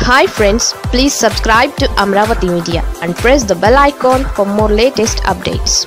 hi friends please subscribe to Amaravati media and press the bell icon for more latest updates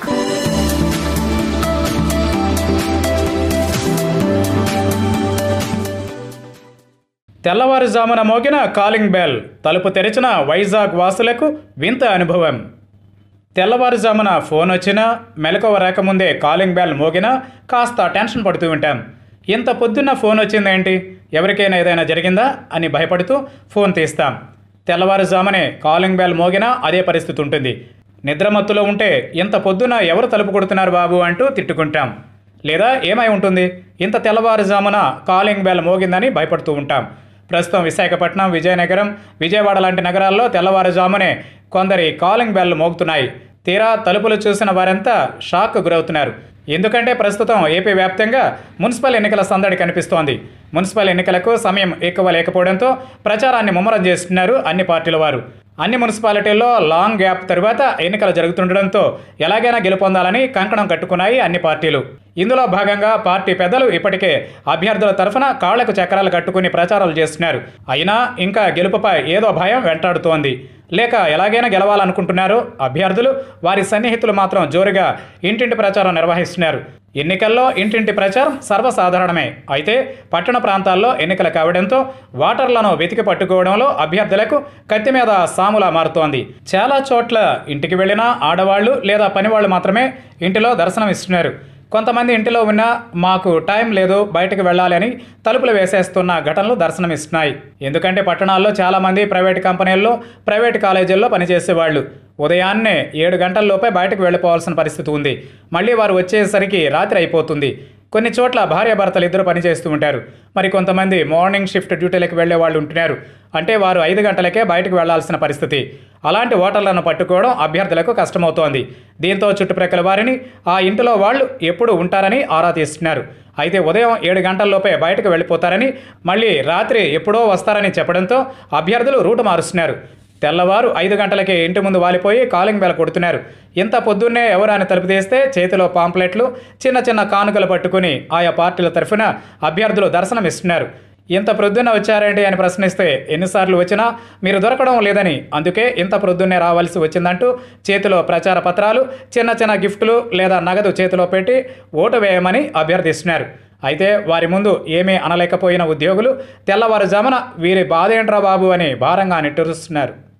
తెల్లవారుజామున మోగిన calling bell తలుపు తెరిచిన వైజాగ్ వాసులకు వింత అనుభవం తెల్లవారుజామున ఫోన్ వచ్చినా మెలకువ రాకముందే కాలింగ్ బెల్ మోగినా కాస్త టెన్షన్ పడుతూ ఉంటాం ఇంత పొద్దున్న ఫోన్ వచ్చిందేంటి ఎవరికైనా ఏదైనా జరిగిందా అని భయపడుతూ ఫోన్ తీస్తాం తెల్లవారుజామునే కాలింగ్ బెల్ మోగినా అదే పరిస్థితి ఉంటుంది నిద్రమత్తులో ఉంటే ఇంత పొద్దున ఎవరు తలుపు కొడుతున్నారు బాబు అంటూ తిట్టుకుంటాం లేదా ఏమై ఉంటుంది ఇంత తెల్లవారుజామున కాలింగ్ బెల్ మోగిందని భయపడుతూ ఉంటాం ప్రస్తుతం విశాఖపట్నం విజయనగరం విజయవాడ లాంటి నగరాల్లో తెల్లవారుజామునే కొందరి కాలింగ్ బెల్ మోగుతున్నాయి తీరా తలుపులు చూసిన వారంతా షాక్ గురవుతున్నారు ఎందుకంటే ప్రస్తుతం ఏపీ వ్యాప్తంగా మున్సిపల్ ఎన్నికల సందడి కనిపిస్తోంది మున్సిపల్ ఎన్నికలకు సమయం ఎక్కువ లేకపోవడంతో ప్రచారాన్ని ముమ్మరం చేస్తున్నారు అన్ని పార్టీల వారు అన్ని మున్సిపాలిటీల్లో లాంగ్ గ్యాప్ తరువాత ఎన్నికలు జరుగుతుండడంతో ఎలాగైనా గెలుపొందాలని కంకణం కట్టుకున్నాయి అన్ని పార్టీలు ఇందులో భాగంగా పార్టీ పెద్దలు ఇప్పటికే అభ్యర్థుల తరఫున కాళ్లకు చక్రాలు కట్టుకుని ప్రచారాలు చేస్తున్నారు అయినా ఇంకా గెలుపుపై ఏదో భయం వెంటాడుతోంది లేక ఎలాగైనా గెలవాలనుకుంటున్నారు అభ్యర్థులు వారి సన్నిహితులు మాత్రం జోరుగా ఇంటింటి ప్రచారం నిర్వహిస్తున్నారు ఎన్నికల్లో ఇంటింటి ప్రచారం సర్వసాధారణమే అయితే పట్టణ ప్రాంతాల్లో ఎన్నికలు కావడంతో వాటర్లను వెతికి పట్టుకోవడంలో అభ్యర్థులకు కత్తి మీద సాములా మారుతోంది చాలా చోట్ల ఇంటికి వెళ్ళిన ఆడవాళ్లు లేదా పనివాళ్లు మాత్రమే ఇంటిలో దర్శనం ఇస్తున్నారు కొంతమంది ఇంటిలో ఉన్న మాకు టైం లేదు బయటకు వెళ్ళాలి అని తలుపులు వేసేస్తున్న ఘటనలు దర్శనమిస్తున్నాయి ఎందుకంటే పట్టణాల్లో చాలామంది ప్రైవేట్ కంపెనీల్లో ప్రైవేట్ కాలేజీల్లో పనిచేసేవాళ్ళు ఉదయాన్నే ఏడు గంటల్లోపే బయటకు వెళ్ళిపోవాల్సిన పరిస్థితి ఉంది మళ్ళీ వారు వచ్చేసరికి రాత్రి అయిపోతుంది కొన్ని చోట్ల భార్యాభర్తలు ఇద్దరు పనిచేస్తూ ఉంటారు మరి కొంతమంది మార్నింగ్ షిఫ్ట్ డ్యూటీలకు వెళ్లే వాళ్ళు ఉంటున్నారు అంటే వారు ఐదు గంటలకే బయటకు వెళ్లాల్సిన పరిస్థితి అలాంటి ఓటర్లను పట్టుకోవడం అభ్యర్థులకు కష్టమవుతోంది దీంతో చుట్టుప్రక్కల వారిని ఆ ఇంటిలో వాళ్ళు ఎప్పుడు ఉంటారని ఆరా తీస్తున్నారు అయితే ఉదయం ఏడు గంటల్లోపే బయటకు వెళ్ళిపోతారని మళ్ళీ రాత్రి ఎప్పుడో వస్తారని చెప్పడంతో అభ్యర్థులు రూటు మారుస్తున్నారు తెల్లవారు ఐదు గంటలకే ఇంటి ముందు వాలిపోయి కాలింగ్ బెల్ కొడుతున్నారు ఇంత పొద్దున్నే ఎవరు అని తలుపు తీస్తే చేతిలో పాంప్లెట్లు చిన్న చిన్న కానుకలు పట్టుకుని ఆయా పార్టీల తరఫున అభ్యర్థులు దర్శనమిస్తున్నారు ఇంత ప్రొద్దున్న వచ్చారేంటి అని ప్రశ్నిస్తే ఎన్నిసార్లు వచ్చినా మీరు దొరకడం లేదని అందుకే ఇంత ప్రొద్దున్నే రావాల్సి వచ్చిందంటూ చేతిలో ప్రచార పత్రాలు చిన్న చిన్న గిఫ్టులు లేదా నగదు చేతిలో పెట్టి ఓటు వేయమని అభ్యర్థిస్తున్నారు అయితే వారి ముందు ఏమీ అనలేకపోయిన ఉద్యోగులు తెల్లవారుజామున వీరి బాధేంట్రా బాబు అని భారంగా నిట్టూరుస్తున్నారు